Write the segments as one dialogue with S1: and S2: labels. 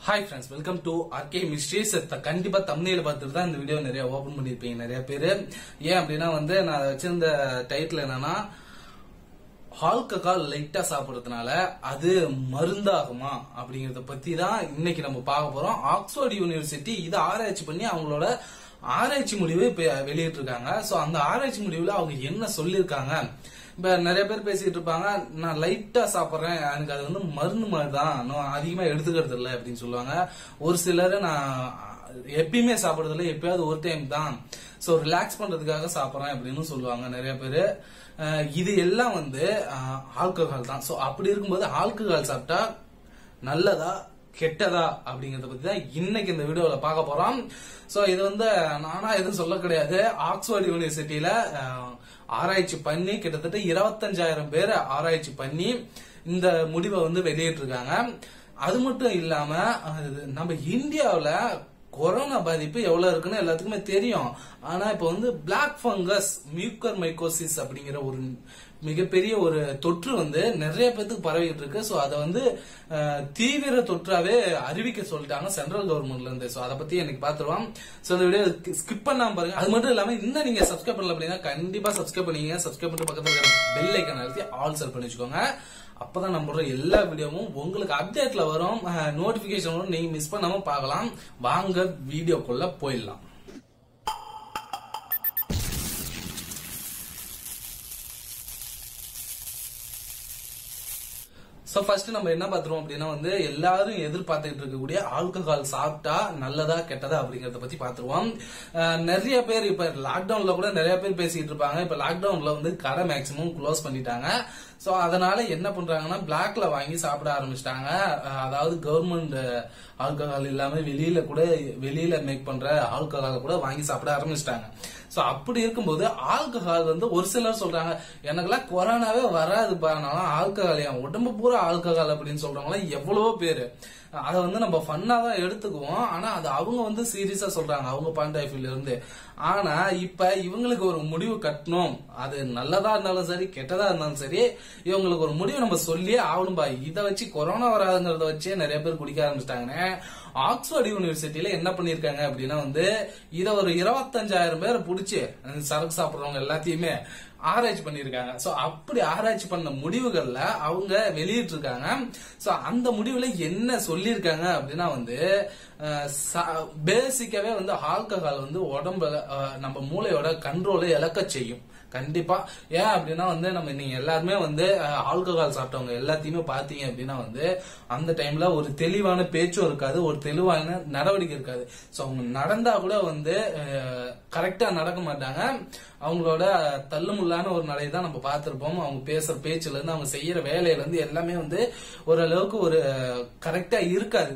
S1: hi friends welcome to RK mysteries கண்டிப்பா தமிழில பார்த்துட்டு தான் இந்த வீடியோ நிறைய ஓபன் பண்ணிருப்பீங்க நிறைய பேரு ஏன் அப்படின்னா வந்து நான் வச்சிருந்த டைட்டில் என்னன்னா ஆல்கஹால் லைட்டா சாப்பிடுறதுனால அது மருந்தாகுமா அப்படிங்கறத பத்தி தான் இன்னைக்கு நம்ம பார்க்க போறோம் ஆக்ஸ்போர்ட் யூனிவர்சிட்டி இதை ஆராய்ச்சி பண்ணி அவங்களோட ஆராய்ச்சி முடிவு இப்ப வெளியிட்டு இருக்காங்க சோ அந்த ஆராய்ச்சி முடிவுல அவங்க என்ன சொல்லியிருக்காங்க இப்ப நிறைய பேர் பேசிட்டு இருப்பாங்க நான் லைட்டா சாப்பிடுறேன் எனக்கு அது வந்து மருந்து மாதிரி தான் நான் அதிகமா எடுத்துக்கிறது இல்லை அப்படின்னு சொல்லுவாங்க ஒரு சிலர் நான் எப்பயுமே சாப்பிடுறது இல்லை எப்பயாவது ஒரு டைம் தான் சோ ரிலாக்ஸ் பண்றதுக்காக சாப்பிடுறேன் அப்படின்னு சொல்லுவாங்க நிறைய பேரு அஹ் இது எல்லாம் வந்து ஆல்கஹால் தான் சோ அப்படி இருக்கும்போது ஆல்கஹால் சாப்பிட்டா நல்லதா கெட்டதா அப்படிங்கறத பத்தி தான் இன்னைக்கு இந்த வீடியோல பார்க்க போறோம் சோ இது வந்து நானா எதுவும் சொல்ல கிடையாது ஆக்ஸ்போர்ட் யூனிவர்சிட்டியில அஹ், ஆராய்ச்சி பண்ணி கிட்டத்தட்ட இருபத்தஞ்சாயிரம் பேர் ஆராய்ச்சி பண்ணி இந்த முடிவை வந்து வெளியிட்டிருக்காங்க அது மட்டும் இல்லாம அது நம்ம இந்தியாவுல கொரோனா பாதிப்பு எவ்வளவு இருக்குன்னு எல்லாத்துக்குமே தெரியும் ஆனா இப்ப வந்து பிளாக் ஃபங்கஸ் மியூக்கர் மைக்கோசிஸ் அப்படிங்கிற ஒரு மிகப்பெரிய ஒரு தொற்று வந்து நிறைய பேத்துக்கு பரவிட்டு இருக்கு சோ அதை வந்து அஹ், தீவிர தொற்றாவே அறிவிக்க சொல்லிட்டாங்க சென்ட்ரல் கவர்மெண்ட்ல இருந்து சோ அதை பத்தி எனக்கு பாத்துருவோம் சோ இந்த வீடியோ ஸ்கிப் பண்ணாம பாருங்க அது மட்டும் இல்லாம இன்னும் நீங்க சப்ஸ்கிரைப் பண்ணல அப்படின்னா கண்டிப்பா சப்ஸ்கிரைப் பண்ணீங்க சப்ஸ்கிரைப் பண்ணிட்டு பக்கத்துல இருக்கிற பெல் ஐக்கன் அழுத்தி ஆல் செல் பண்ணி வச்சுக்கோங்க அப்பதான் நம்ம போடுற எல்லா வீடியோவும் உங்களுக்கு அப்டேட்ல வரும் நோட்டிபிகேஷன் வரும் நீங்க மிஸ் பண்ணாம பார்க்கலாம் வாங்க வீடியோக்குள்ள போயிடலாம் சோ ஃபர்ஸ்ட் நம்ம என்ன பாத்துருவோம் அப்படின்னா வந்து எல்லாரும் எதிர்பார்த்துட்டு இருக்கக்கூடிய ஆல்கஹால் சாப்பிட்டா நல்லதா கெட்டதா அப்படிங்கறத பத்தி பாத்துருவோம் அஹ், நிறைய பேர் இப்ப லாக்டவுன்ல கூட நிறைய பேர் பேசிட்டு இருப்பாங்க இப்ப லாக்டவுன்ல வந்து கடை மேக்சிமம் க்ளோஸ் பண்ணிட்டாங்க சோ அதனால என்ன பண்றாங்கன்னா பிளாக்ல வாங்கி சாப்பிட ஆரம்பிச்சிட்டாங்க அதாவது கவர்மெண்ட் ஆல்கஹால் இல்லாம வெளியில கூட வெளியில மேக் பண்ற ஆல்கஹால் கூட வாங்கி சாப்பிட ஆரம்பிச்சிட்டாங்க சோ அப்படி இருக்கும்போது ஆல்கஹால் வந்து ஒரு சிலர் சொல்றாங்க எனக்கெல்லாம் கொரோனாவே வராதுப்பா நான் ஆல்கஹால் என் உடம்பு பூரா ஆல்கஹால் அப்படின்னு சொல்றவங்க எவ்வளவோ பேரு அதை வந்து நம்ம ஃபன்னா தான் எடுத்துக்குவோம் ஆனா அது அவங்க வந்து சீரியஸா சொல்றாங்க அவங்க பாயிண்ட் ஆஃப் வியூல இருந்து ஆனா இப்ப இவங்களுக்கு ஒரு முடிவு கட்டணும் அது நல்லதா இருந்தாலும் சரி கெட்டதா இருந்தாலும் சரி இவங்களுக்கு ஒரு முடிவு நம்ம சொல்லியே ஆகணும்பா இதை வச்சு கொரோனா வராதுங்கிறத வச்சே நிறைய பேர் குடிக்க ஆரம்பிச்சிட்டாங்கன்னு ஆக்ஸ்போர்ட் யூனிவர்சிட்டியில என்ன பண்ணிருக்காங்க அப்படின்னா வந்து இத ஒரு இருபத்தஞ்சாயிரம் பேரை புடிச்சு அந்த சரக்கு சாப்பிடுறவங்க எல்லாத்தையுமே ஆராய்ச்சி பண்ணிருக்காங்க சோ அப்படி ஆராய்ச்சி பண்ண முடிவுகள்ல அவங்க வெளியிட்டு இருக்காங்க சோ அந்த முடிவுல என்ன சொல்லியிருக்காங்க அப்படின்னா வந்து பேசிக்காவே வந்து ஆல்கஹால் வந்து உடம்புல அஹ், நம்ம மூளையோட கண்ட்ரோலை இழக்க செய்யும் கண்டிப்பா ஏன் அப்படின்னா வந்து நம்ம நீங்க எல்லாருமே வந்து ஆல்கஹால் சாப்பிட்டவங்க எல்லாத்தையுமே பாத்தீங்க அப்படின்னா வந்து அந்த டைம்ல ஒரு தெளிவான பேச்சும் இருக்காது ஒரு தெளிவான நடவடிக்கை இருக்காது சோ அவங்க நடந்தா கூட வந்து கரெக்டா நடக்க மாட்டாங்க அவங்களோட தள்ளுமுள்ளான ஒரு நடை தான் நம்ம பார்த்திருப்போம் அவங்க பேசுற பேச்சுல இருந்து அவங்க செய்யற வேலையில இருந்து எல்லாமே வந்து ஓரளவுக்கு ஒரு கரெக்டா இருக்காது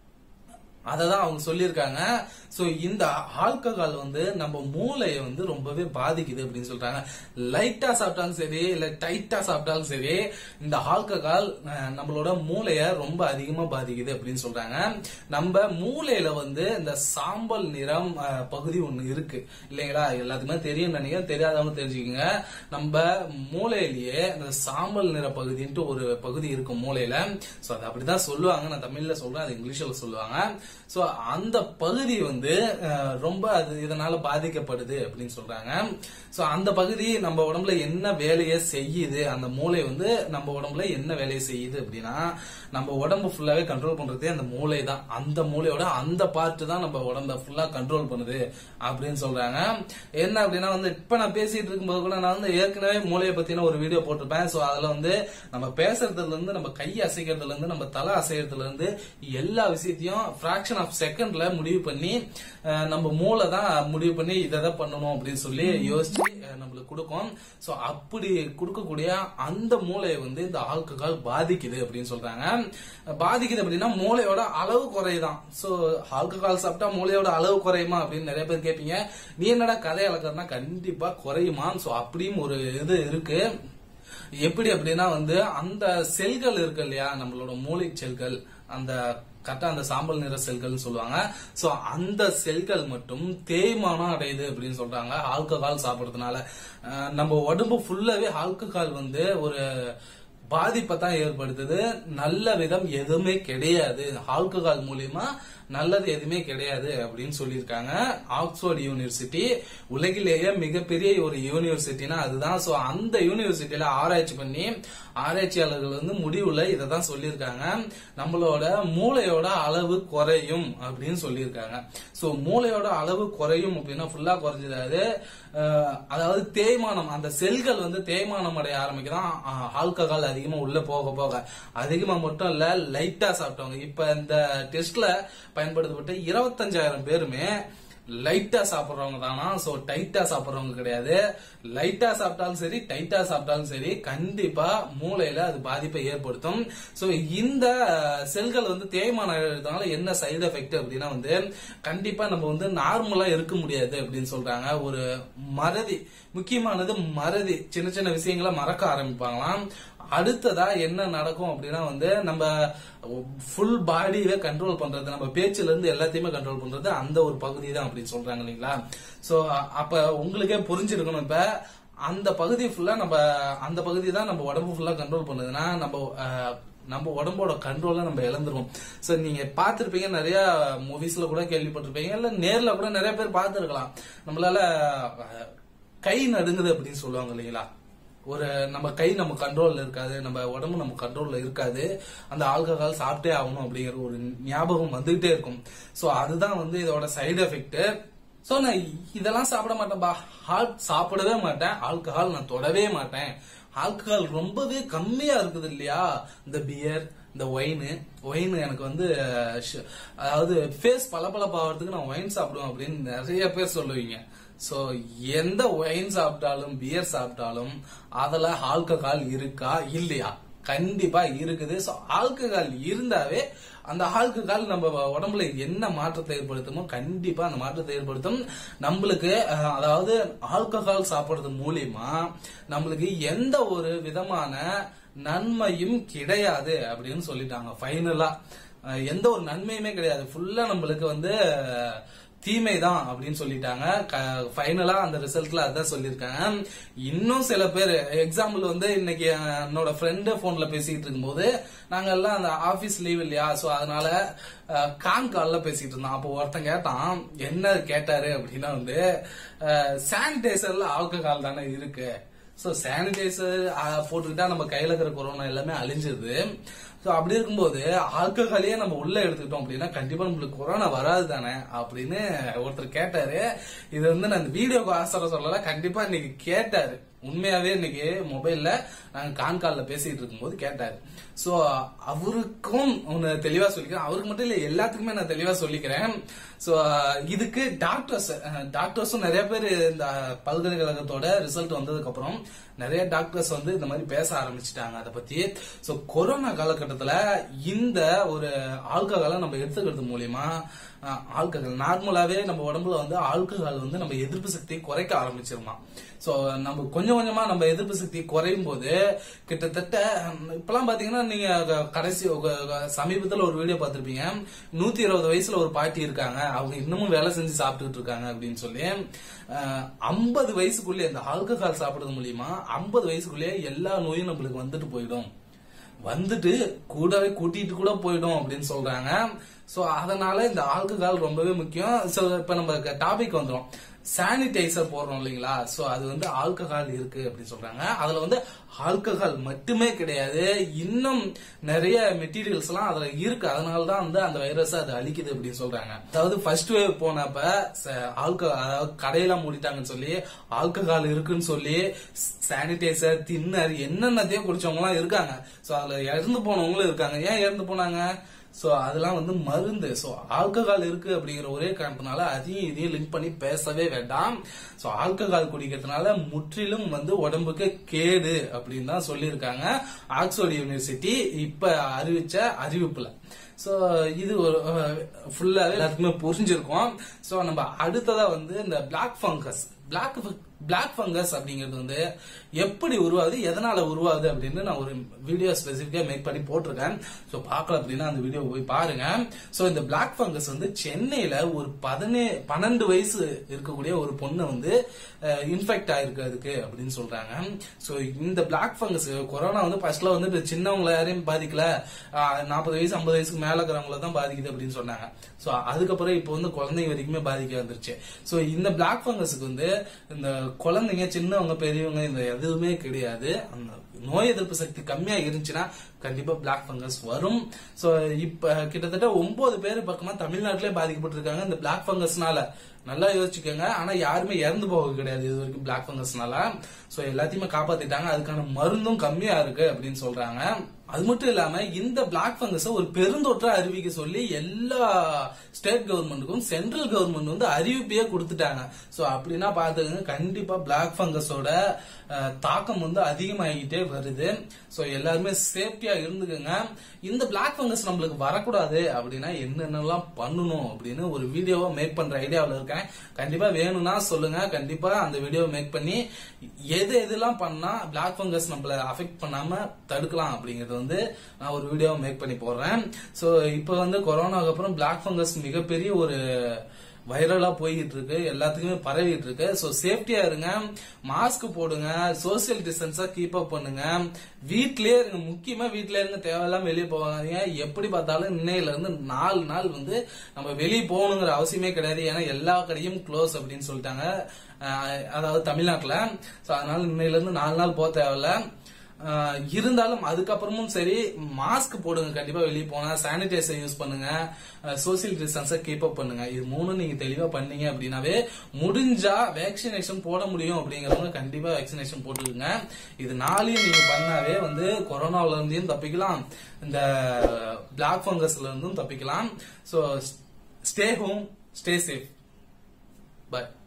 S1: அததான் அவங்க சொல்லியிருக்காங்க சோ இந்த ஆல்கஹால் வந்து நம்ம மூளையை வந்து ரொம்பவே பாதிக்குது அப்படின்னு சொல்றாங்க லைட்டா சாப்பிட்டாலும் சரி இல்ல டைட்டா சாப்பிட்டாலும் சரி இந்த ஆல்கஹால் அஹ், நம்மளோட மூளைய ரொம்ப அதிகமா பாதிக்குது அப்படின்னு சொல்றாங்க நம்ம மூளையில வந்து இந்த சாம்பல் நிறம் அஹ், பகுதி ஒண்ணு இருக்கு இல்லைங்களா எல்லாத்துக்குமே தெரியும் நினைக்கிறேன் தெரியாதவங்க தெரிஞ்சுக்கோங்க நம்ம மூளையிலேயே இந்த சாம்பல் நிற பகுதின்ட்டு ஒரு பகுதி இருக்கும் மூளையில சோ அது அப்படிதான் சொல்லுவாங்க நான் தமிழ்ல சொல்றேன் அது இங்கிலீஷ்ல சொல்லுவாங்க சோ அந்த பகுதி வந்து அஹ், ரொம்ப அது இதனால பாதிக்கப்படுது அப்படின்னு சொல்றாங்க சோ அந்த பகுதி நம்ம உடம்புல என்ன வேலையை செய்யுது அந்த மூளை வந்து நம்ம உடம்புல என்ன வேலையை செய்யுது அப்படின்னா நம்ம உடம்பு ஃபுல்லாவே கண்ட்ரோல் பண்றதே அந்த மூளை தான் அந்த மூளையோட அந்த பார்ட் தான் நம்ம உடம்ப ஃபுல்லா கண்ட்ரோல் பண்ணுது அப்படின்னு சொல்றாங்க என்ன அப்படின்னா வந்து இப்ப நான் பேசிட்டு இருக்கும்போது கூட நான் வந்து ஏற்கனவே மூளையை பத்தின ஒரு வீடியோ போட்டிருப்பேன் சோ அதுல வந்து நம்ம பேசுறதுல இருந்து நம்ம கை அசைக்கிறதுல இருந்து நம்ம தலை அசைக்கிறதுல இருந்து எல்லா விஷயத்தையும் பிராக்ஷன் ஆஃப் செகண்ட்ல முடிவு பண்ணி அஹ், நம்ம மூளை தான் முடிவு பண்ணி இதை தான் பண்ணணும் அப்படின்னு சொல்லி யோசிச்சு அஹ், நம்மளுக்கு கொடுக்கும் சோ அப்படி கொடுக்கக்கூடிய அந்த மூளையை வந்து இந்த ஆல்கஹால் பாதிக்குது அப்படின்னு சொல்றாங்க பாதிக்குது அப்படின்னா மூளையோட அளவு குறையுதான் சோ ஆல்கஹால் சாப்பிட்டா மூளையோட அளவு குறையுமா அப்படின்னு நிறைய பேர் கேட்பீங்க நீ என்னடா கதை அளக்கிறதுனா கண்டிப்பா குறையுமா சோ அப்படியும் ஒரு இது இருக்கு எப்படி அப்படின்னா வந்து அந்த செல்கள் இருக்கு இல்லையா நம்மளோட மூளை செல்கள் அந்த கரெக்டா அந்த சாம்பல் நிற செல்கள்னு சொல்லுவாங்க சோ அந்த செல்கள் மட்டும் தேய்மானம் அடையுது அப்படின்னு சொல்றாங்க ஆல்கஹால் சாப்பிடுறதுனால அஹ் நம்ம உடம்பு ஃபுல்லாவே ஆல்கஹால் வந்து ஒரு பாதிப்பை தான் ஏற்படுத்துது நல்ல விதம் எதுவுமே கிடையாது ஆல்கஹால் மூலியமா நல்லது எதுவுமே கிடையாது அப்படின்னு சொல்லியிருக்காங்க ஆக்ஸ்போர்ட் யூனிவர்சிட்டி உலகிலேயே மிகப்பெரிய ஒரு யூனிவர்சிட்டினா அதுதான் சோ அந்த யூனிவர்சிட்டியில ஆராய்ச்சி பண்ணி ஆராய்ச்சியாளர்கள் வந்து முடிவுல இதை தான் சொல்லியிருக்காங்க நம்மளோட மூளையோட அளவு குறையும் அப்படின்னு சொல்லியிருக்காங்க சோ மூளையோட அளவு குறையும் அப்படின்னா ஃபுல்லா குறைஞ்சதாது அஹ், அதாவது தேய்மானம் அந்த செல்கள் வந்து தேய்மானம் அடைய ஆரம்பிக்குதான் ஆல்கஹால் அதிகமா உள்ள போக போக அதிகமா மட்டும் இல்ல லைட்டா சாப்பிட்டவங்க இப்ப இந்த டெஸ்ட்ல பயன்படுத்தப்பட்ட இருபத்தஞ்சாயிரம் பேருமே லைட்டா சாப்பிடுறவங்க தானா சோ டைட்டா சாப்பிடுறவங்க கிடையாது லைட்டா சாப்பிட்டாலும் சரி டைட்டா சாப்பிட்டாலும் சரி கண்டிப்பா மூளையில அது பாதிப்பை ஏற்படுத்தும் சோ இந்த செல்கள் வந்து தேய்மானம் ஆகிறதுனால என்ன சைடு எஃபெக்ட் அப்படின்னா வந்து கண்டிப்பா நம்ம வந்து நார்மலா இருக்க முடியாது அப்படின்னு சொல்றாங்க ஒரு மறதி முக்கியமானது மறதி சின்ன சின்ன விஷயங்களை மறக்க ஆரம்பிப்பாங்களாம் அடுத்ததா என்ன நடக்கும் அப்படின்னா வந்து நம்ம ஃபுல் பாடியவே கண்ட்ரோல் பண்றது நம்ம பேச்சுல இருந்து எல்லாத்தையுமே கண்ட்ரோல் பண்றது அந்த ஒரு பகுதி தான் அப்படின்னு சொல்றாங்க இல்லைங்களா சோ அப்ப உங்களுக்கே புரிஞ்சிருக்கணும் இப்ப அந்த பகுதி ஃபுல்லா நம்ம அந்த பகுதி தான் நம்ம உடம்பு ஃபுல்லா கண்ட்ரோல் பண்ணுதுன்னா நம்ம அஹ், நம்ம உடம்போட கண்ட்ரோல நம்ம இழந்துருவோம் சோ நீங்க பார்த்திருப்பீங்க நிறைய மூவிஸ்ல கூட கேள்விப்பட்டிருப்பீங்க இல்ல நேர்ல கூட நிறைய பேர் பார்த்திருக்கலாம் நம்மளால அஹ், கை நடுங்குது அப்படின்னு சொல்லுவாங்க இல்லைங்களா ஒரு நம்ம கை நம்ம கண்ட்ரோல்ல இருக்காது நம்ம உடம்பு நம்ம கண்ட்ரோல்ல இருக்காது அந்த ஆல்கஹால் சாப்பிட்டே ஆகணும் அப்படிங்கிற ஒரு ஞாபகம் வந்துகிட்டே இருக்கும் சோ அதுதான் வந்து இதோட சைடு எஃபெக்ட் சோ நான் இதெல்லாம் சாப்பிட மாட்டேன்பா ஹால் சாப்பிடவே மாட்டேன் ஆல்கஹால் நான் தொடவே மாட்டேன் ஆல்கஹால் ரொம்பவே கம்மியா இருக்குது இல்லையா இந்த பியர் இந்த ஒயின் ஒயின் எனக்கு வந்து அஹ், ஷ- அதாவது ஃபேஸ் பளபளப்பாகிறதுக்கு நான் ஒயின் சாப்பிடுவேன் அப்படின்னு நிறைய பேர் சொல்லுவீங்க சோ எந்த ஒயின் சாப்பிட்டாலும் பியர் சாப்பிட்டாலும் அதுல ஆல்கஹால் இருக்கா இல்லையா கண்டிப்பா இருக்குது சோ ஆல்கஹால் இருந்தாவே அந்த ஆல்கஹால் நம்ம உடம்புல என்ன மாற்றத்தை ஏற்படுத்துமோ கண்டிப்பா அந்த மாற்றத்தை ஏற்படுத்தும் நம்மளுக்கு அஹ், அதாவது ஆல்கஹால் சாப்பிடுறது மூலியமா நம்மளுக்கு எந்த ஒரு விதமான நன்மையும் கிடையாது அப்படின்னு சொல்லிட்டாங்க ஃபைனலா எந்த ஒரு நன்மையுமே கிடையாது ஃபுல்லா நம்மளுக்கு வந்து அஹ், தீமை தான் அப்படின்னு சொல்லிட்டாங்க ஃபைனலா அந்த ரிசல்ட்ல அதான் சொல்லியிருக்காங்க இன்னும் சில பேர் எக்ஸாம்பிள் வந்து இன்னைக்கு அஹ், என்னோட ஃப்ரெண்டு போன்ல பேசிட்டு இருக்கும்போது நாங்க எல்லாம் அந்த ஆபீஸ் லீவ் இல்லையா சோ அதனால கான் கால்ல பேசிட்டு இருந்தோம் அப்போ ஒருத்தன் கேட்டான் என்ன கேட்டாரு அப்படின்னா வந்து சானிடைசர்ல ஆல்கஹால் தானே இருக்கு சோ சானிடைசர் போட்டுக்கிட்டா நம்ம கையில இருக்கிற கொரோனா எல்லாமே அழிஞ்சிருது சோ அப்படி இருக்கும்போது ஆல்கஹாலையே நம்ம உள்ள எடுத்துக்கிட்டோம் அப்படின்னா கண்டிப்பா நம்மளுக்கு கொரோனா வராது தானே அப்படின்னு ஒருத்தர் கேட்டாரு இது வந்து நான் இந்த வீடியோக்கு ஆசரை சொல்லல கண்டிப்பா இன்னைக்கு கேட்டாரு உண்மையாவே இன்னைக்கு மொபைல்ல நாங்க கான்கால்ல பேசிட்டு இருக்கும்போது கேட்டாரு சோ அவருக்கும் ஒன்னு தெளிவா சொல்லிக்கிறேன் அவருக்கு மட்டும் இல்ல எல்லாத்துக்குமே நான் தெளிவா சொல்லிக்கிறேன் சோ இதுக்கு டாக்டர்ஸ் டாக்டர்ஸும் நிறைய பேர் இந்த பல்கலைக்கழகத்தோட ரிசல்ட் வந்ததுக்கு அப்புறம் நிறைய டாக்டர்ஸ் வந்து இந்த மாதிரி பேச ஆரம்பிச்சிட்டாங்க அதை பத்தி சோ கொரோனா காலகட்டத்துல இந்த ஒரு ஆல்கஹாலை நம்ம எடுத்துக்கிறது மூலியமா ஆல்கஹால் நார்மலாவே நம்ம உடம்புல வந்து ஆல்கஹால் வந்து நம்ம எதிர்ப்பு சக்தியை குறைக்க ஆரம்பிச்சிருமா சோ நம்ம கொஞ்சம் கொஞ்சமா நம்ம எதிர்ப்பு சக்தி குறையும் போது கிட்டத்தட்ட இப்பெல்லாம் பாத்தீங்கன்னா நீங்க க- கடைசி உங்க- க- சமீபத்துல ஒரு வீடியோ பார்த்திருப்பீங்க நூத்தி இருபது வயசுல ஒரு பாட்டி இருக்காங்க அவங்க இன்னமும் வேலை செஞ்சு சாப்பிட்டுட்டு இருக்காங்க அப்படின்னு சொல்லி ஐம்பது வயசுக்குள்ளே இந்த ஆல்கஹால் சாப்பிடுறது மூலியமா ஐம்பது வயசுக்குள்ளேயே எல்லா நோயும் நம்மளுக்கு வந்துட்டு போயிடும் வந்துட்டு கூடவே கூட்டிட்டு கூட போயிடும் அப்படின்னு சொல்றாங்க சோ அதனால இந்த ஆல்கஹால் ரொம்பவே முக்கியம் சோ இப்ப நம்ம டாபிக் வந்துரும் சானிடைசர் போடுறோம் இல்லைங்களா சோ அது வந்து ஆல்கஹால் இருக்கு அப்படின்னு சொல்றாங்க அதுல வந்து ஆல்கஹால் மட்டுமே கிடையாது இன்னும் நிறைய மெட்டீரியல்ஸ் எல்லாம் அதுல இருக்கு அதனால தான் வந்து அந்த வைரஸ் அது அழிக்குது அப்படின்னு சொல்றாங்க அதாவது ஃபர்ஸ்ட் வேவ் போனப்ப ஆல்கஹால் அதாவது கடையெல்லாம் மூடிட்டாங்கன்னு சொல்லி ஆல்கஹால் இருக்குன்னு சொல்லி சானிடைசர் தின்னர் என்னென்னத்தையும் குடிச்சவங்க எல்லாம் இருக்காங்க சோ அதுல இறந்து போனவங்களும் இருக்காங்க ஏன் இறந்து போனாங்க சோ அதெல்லாம் வந்து மருந்து சோ ஆல்கஹால் இருக்கு அப்படிங்கிற ஒரே காரணத்தினால அதையும் இதையும் லிங்க் பண்ணி பேசவே வேண்டாம் சோ ஆல்கஹால் குடிக்கிறதுனால முற்றிலும் வந்து உடம்புக்கு கேடு அப்படின்னு தான் சொல்லியிருக்காங்க ஆக்ஸ்போர்ட் யூனிவர்சிட்டி இப்ப அறிவிச்ச அறிவிப்புல சோ இது ஒரு ஃபுல்லாவே எல்லாத்துக்குமே புரிஞ்சிருக்கும் சோ நம்ம அடுத்ததா வந்து இந்த black fungus black black fungus அப்படிங்கிறது வந்து எப்படி உருவாகுது எதனால உருவாகுது அப்படின்னு நான் ஒரு வீடியோ ஸ்பெசிஃபிக்கா மேக் பண்ணி போட்டிருக்கேன் சோ பார்க்கல அப்படின்னா அந்த வீடியோ போய் பாருங்க சோ இந்த பிளாக் ஃபங்கஸ் வந்து சென்னையில ஒரு பதினே பன்னெண்டு வயசு இருக்கக்கூடிய ஒரு பொண்ணு வந்து இன்ஃபெக்ட் ஆயிருக்கு அதுக்கு அப்படின்னு சொல்றாங்க சோ இந்த பிளாக் ஃபங்கஸ் கொரோனா வந்து ஃபர்ஸ்ட்ல வந்து இப்ப சின்னவங்கள யாரையும் பாதிக்கல நாற்பது வயசு ஐம்பது வயசுக்கு மேல இருக்கிறவங்கள தான் பாதிக்குது அப்படின்னு சொன்னாங்க சோ அதுக்கப்புறம் இப்போ வந்து குழந்தைங்க வரைக்குமே பாதிக்க வந்துருச்சு சோ இந்த பிளாக் ஃபங்கஸுக்கு வந்து இந்த குழந்தைங்க சின்னவங்க பெரியவங்க இந்த எதுவுமே கிடையாது அந்த நோய் எதிர்ப்பு சக்தி கம்மியா இருந்துச்சுன்னா கண்டிப்பா பிளாக் ஃபங்கஸ் வரும் சோ இப்ப கிட்டத்தட்ட ஒன்பது பேர் பக்கமா தமிழ்நாட்டிலே பாதிக்கப்பட்டிருக்காங்க இந்த பிளாக் ஃபங்கஸ்னால நல்லா யோசிச்சுக்கோங்க ஆனா யாருமே இறந்து போக கிடையாது இது வரைக்கும் பிளாக் ஃபங்கஸ்னால சோ எல்லாத்தையுமே காப்பாத்திட்டாங்க அதுக்கான மருந்தும் கம்மியா இருக்கு அப்படின்னு சொல்றாங்க அது மட்டும் இல்லாம இந்த பிளாக் ஃபங்கஸ ஒரு பெருந்தொற்ற அறிவிக்க சொல்லி எல்லா ஸ்டேட் கவர்மெண்ட்டுக்கும் சென்ட்ரல் கவர்மெண்ட் வந்து அறிவிப்பையே கொடுத்துட்டாங்க சோ அப்படின்னா பாத்துக்கங்க கண்டிப்பா பிளாக் ஃபங்கஸோட தாக்கம் வந்து அதிகமாகிட்டே வருது சோ எல்லாருமே சேஃப்டியா இருந்துக்கோங்க இந்த பிளாக் ஃபங்கஸ் நம்மளுக்கு வரக்கூடாது அப்படின்னா என்னென்னலாம் பண்ணணும் அப்படின்னு ஒரு வீடியோவை மேக் பண்ற ஐடியாவில் இருக்கேன் கண்டிப்பா வேணும்னா சொல்லுங்க கண்டிப்பா அந்த வீடியோவை மேக் பண்ணி எது எதெல்லாம் பண்ணா பிளாக் ஃபங்கஸ் நம்மள அஃபெக்ட் பண்ணாம தடுக்கலாம் அப்படிங்கறது வந்து நான் ஒரு வீடியோவை மேக் பண்ணி போடுறேன் சோ இப்போ வந்து கொரோனாக்கு அப்புறம் பிளாக் ஃபங்கஸ் மிகப்பெரிய ஒரு வைரலா போய்கிட்டு இருக்கு எல்லாத்துக்குமே பரவிட்டு இருக்கு சோ சேஃப்டியா இருங்க மாஸ்க் போடுங்க சோசியல் டிஸ்டன்ஸா கீப் அப் பண்ணுங்க வீட்லயே இருங்க முக்கியமா வீட்ல இருங்க தேவையில்லாம வெளியே போவாங்க எப்படி பார்த்தாலும் இன்னையில இருந்து நாலு நாள் வந்து நம்ம வெளியே போகணுங்கிற அவசியமே கிடையாது ஏன்னா எல்லா கடையும் க்ளோஸ் அப்படின்னு சொல்லிட்டாங்க அதாவது தமிழ்நாட்டுல சோ அதனால இன்னையில இருந்து நாலு நாள் போக தேவையில்ல இருந்தாலும் அதுக்கப்புறமும் சரி மாஸ்க் போடுங்க கண்டிப்பா வெளியே போனா சானிடைசர் யூஸ் பண்ணுங்க சோசியல் டிஸ்டன்ஸை கீப் அப் பண்ணுங்க இது மூணு நீங்க தெளிவா பண்ணீங்க அப்படின்னாவே முடிஞ்சா வேக்சினேஷன் போட முடியும் அப்படிங்கறவங்க கண்டிப்பா வேக்சினேஷன் போட்டுக்குங்க இது நாளையும் நீங்க பண்ணாவே வந்து கொரோனால இருந்தும் தப்பிக்கலாம் இந்த பிளாக் ஃபங்கஸ்ல இருந்தும் தப்பிக்கலாம் so stay home stay safe பாய்